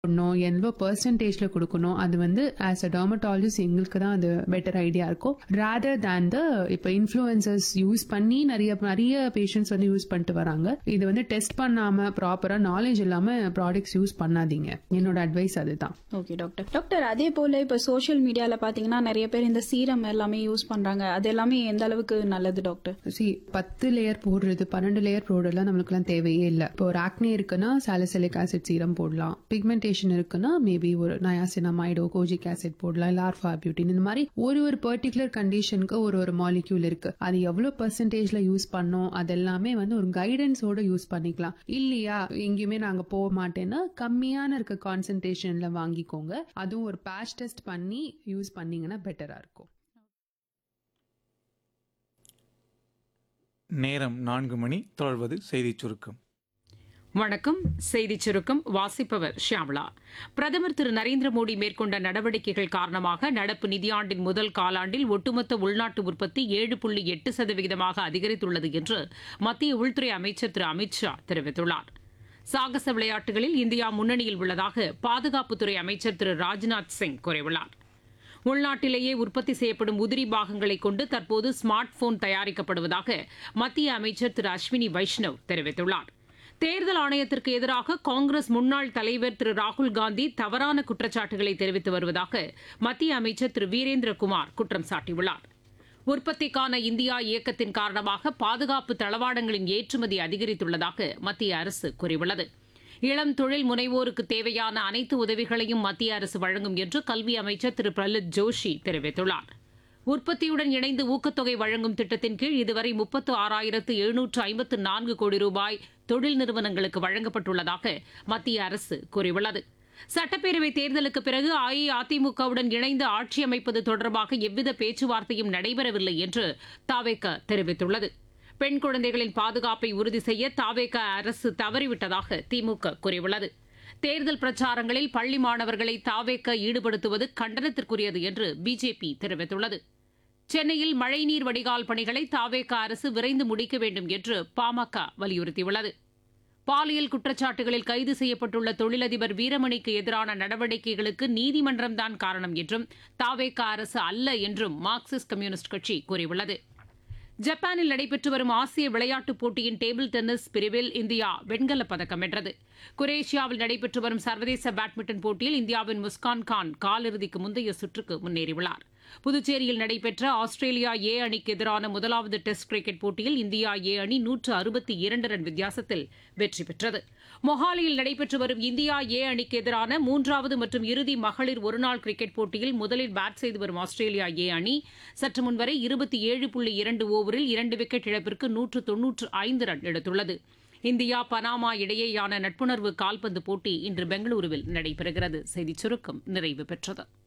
கொடுக்கணும் எவ்வளோ பர்சன்டேஜ்ல கொடுக்கணும் அது வந்து ஆஸ் அ டெர்மட்டாலஜிஸ்ட் எங்களுக்கு தான் அது பெட்டர் ஐடியா இருக்கும் ரேதர் தேன் த இப்போ இன்ஃபுளுசர்ஸ் யூஸ் பண்ணி நிறைய நிறைய பேஷண்ட்ஸ் வந்து யூஸ் பண்ணிட்டு வராங்க இது வந்து டெஸ்ட் பண்ணாம ப்ராப்பரா நாலேஜ் இல்லாம ப்ராடக்ட்ஸ் யூஸ் பண்ணாதீங்க என்னோட அட்வைஸ் அதுதான் ஓகே டாக்டர் டாக்டர் அதே போல இப்ப சோஷியல் மீடியால பாத்தீங்கன்னா நிறைய பேர் இந்த சீரம் எல்லாமே யூஸ் பண்றாங்க அது எல்லாமே எந்த அளவுக்கு நல்லது டாக்டர் சி பத்து லேயர் போடுறது பன்னெண்டு லேயர் போடுறதுலாம் நம்மளுக்குலாம் தேவையே இல்லை இப்போ ஒரு ஆக்னே இருக்குன்னா சாலிசிலிக் ஆசிட் சீரம் போடலாம் பிக்மெண்டேஷன் இருக்குன்னா மேபி ஒரு நயாசினமைடோ கோஜிக் ஆசிட் போடலாம் இல்ல ஆர்ஃபா பியூட்டின் இந்த மாதிரி ஒரு ஒரு பர்டிகுலர் கண்டிஷனுக்கு ஒரு ஒரு மாலிக்யூல் இருக்கு அது எவ்வளவு பர்சன்டேஜ்ல யூஸ் பண்ணோம் அதெல்லாமே வந்து ஒரு கைடன்ஸோட யூஸ் பண்ணிக்கலாம் இல்லையா எங்கேயுமே நாங்க போக மாட்டேன்னா கம்மியான இருக்க கான்சன்ட்ரேஷன்ல வாங்கிக்கோங்க அதுவும் ஒரு பேட்ச் டெஸ்ட் பண்ணி யூஸ் பண்ணீங்கன்னா பெட்டரா இருக்கும் நேரம் நான்கு மணி தொடர்வது செய்திச் சுருக்கம் வணக்கம் செய்திச் சுருக்கம் வாசிப்பவர் ஷியாமளா பிரதமர் திரு நரேந்திர மோடி மேற்கொண்ட நடவடிக்கைகள் காரணமாக நடப்பு நிதியாண்டின் முதல் காலாண்டில் ஒட்டுமொத்த உள்நாட்டு உற்பத்தி ஏழு புள்ளி எட்டு சதவிகிதமாக அதிகரித்துள்ளது என்று மத்திய உள்துறை அமைச்சர் திரு அமித் ஷா தெரிவித்துள்ளார் சாகச விளையாட்டுகளில் இந்தியா முன்னணியில் உள்ளதாக பாதுகாப்புத்துறை அமைச்சர் திரு ராஜ்நாத் சிங் கூறியுள்ளார் உள்நாட்டிலேயே உற்பத்தி செய்யப்படும் உதிரி பாகங்களை கொண்டு தற்போது ஸ்மார்ட் போன் தயாரிக்கப்படுவதாக மத்திய அமைச்சர் திரு அஸ்வினி வைஷ்ணவ் தெரிவித்துள்ளார் தேர்தல் ஆணையத்திற்கு எதிராக காங்கிரஸ் முன்னாள் தலைவர் திரு ராகுல் காந்தி தவறான குற்றச்சாட்டுகளை தெரிவித்து வருவதாக மத்திய அமைச்சர் திரு வீரேந்திரகுமார் குற்றம் சாட்டியுள்ளார் உற்பத்திக்கான இந்தியா இயக்கத்தின் காரணமாக பாதுகாப்பு தளவாடங்களின் ஏற்றுமதி அதிகரித்துள்ளதாக மத்திய அரசு கூறியுள்ளது இளம் தொழில் முனைவோருக்கு தேவையான அனைத்து உதவிகளையும் மத்திய அரசு வழங்கும் என்று கல்வி அமைச்சர் திரு பிரஹ்லாத் ஜோஷி தெரிவித்துள்ளார் உற்பத்தியுடன் இணைந்து ஊக்கத்தொகை வழங்கும் திட்டத்தின் கீழ் இதுவரை முப்பத்து ஆறாயிரத்து எழுநூற்று ஐம்பத்து நான்கு கோடி ரூபாய் தொழில் நிறுவனங்களுக்கு வழங்கப்பட்டுள்ளதாக மத்திய அரசு கூறியுள்ளது சட்டப்பேரவைத் தேர்தலுக்கு பிறகு அஇஅதிமுகவுடன் இணைந்து ஆட்சி அமைப்பது தொடர்பாக எவ்வித பேச்சுவார்த்தையும் நடைபெறவில்லை என்று தாவேக தெரிவித்துள்ளது பெண் குழந்தைகளின் பாதுகாப்பை உறுதி செய்ய தாவேக அரசு தவறிவிட்டதாக திமுக கூறியுள்ளது தேர்தல் பிரச்சாரங்களில் பள்ளி மாணவர்களை தாவேக்க ஈடுபடுத்துவது கண்டனத்திற்குரியது என்று பிஜேபி தெரிவித்துள்ளது சென்னையில் மழைநீர் வடிகால் பணிகளை தாவேக அரசு விரைந்து முடிக்க வேண்டும் என்று பாமக வலியுறுத்தியுள்ளது பாலியல் குற்றச்சாட்டுகளில் கைது செய்யப்பட்டுள்ள தொழிலதிபர் வீரமணிக்கு எதிரான நடவடிக்கைகளுக்கு நீதிமன்றம்தான் காரணம் என்றும் தாவேக அரசு அல்ல என்றும் மார்க்சிஸ்ட் கம்யூனிஸ்ட் கட்சி கூறியுள்ளது ஜப்பானில் நடைபெற்று வரும் ஆசிய விளையாட்டுப் போட்டியின் டேபிள் டென்னிஸ் பிரிவில் இந்தியா வெண்கலப் பதக்கம் வென்றது குரேஷியாவில் நடைபெற்று வரும் சர்வதேச பேட்மிண்டன் போட்டியில் இந்தியாவின் முஸ்கான் கான் காலிறுதிக்கு முந்தைய சுற்றுக்கு முன்னேறியுள்ளார் புதுச்சேரியில் நடைபெற்ற ஆஸ்திரேலியா ஏ அணிக்கு எதிரான முதலாவது டெஸ்ட் கிரிக்கெட் போட்டியில் இந்தியா ஏ அணி நூற்று அறுபத்தி இரண்டு ரன் வித்தியாசத்தில் வெற்றி பெற்றது மொஹாலியில் நடைபெற்று வரும் இந்தியா ஏ அணிக்கு எதிரான மூன்றாவது மற்றும் இறுதி மகளிர் ஒருநாள் கிரிக்கெட் போட்டியில் முதலில் பேட் செய்து வரும் ஆஸ்திரேலியா ஏ அணி சற்று முன்வரை இருபத்தி ஏழு புள்ளி இரண்டு ஓவரில் இரண்டு விக்கெட் இழப்பிற்கு நூற்று தொன்னூற்று ஐந்து ரன் எடுத்துள்ளது இந்தியா பனாமா இடையேயான நட்புணர்வு கால்பந்து போட்டி இன்று பெங்களூருவில் நடைபெறுகிறது செய்திச் சுருக்கம் நிறைவு பெற்றது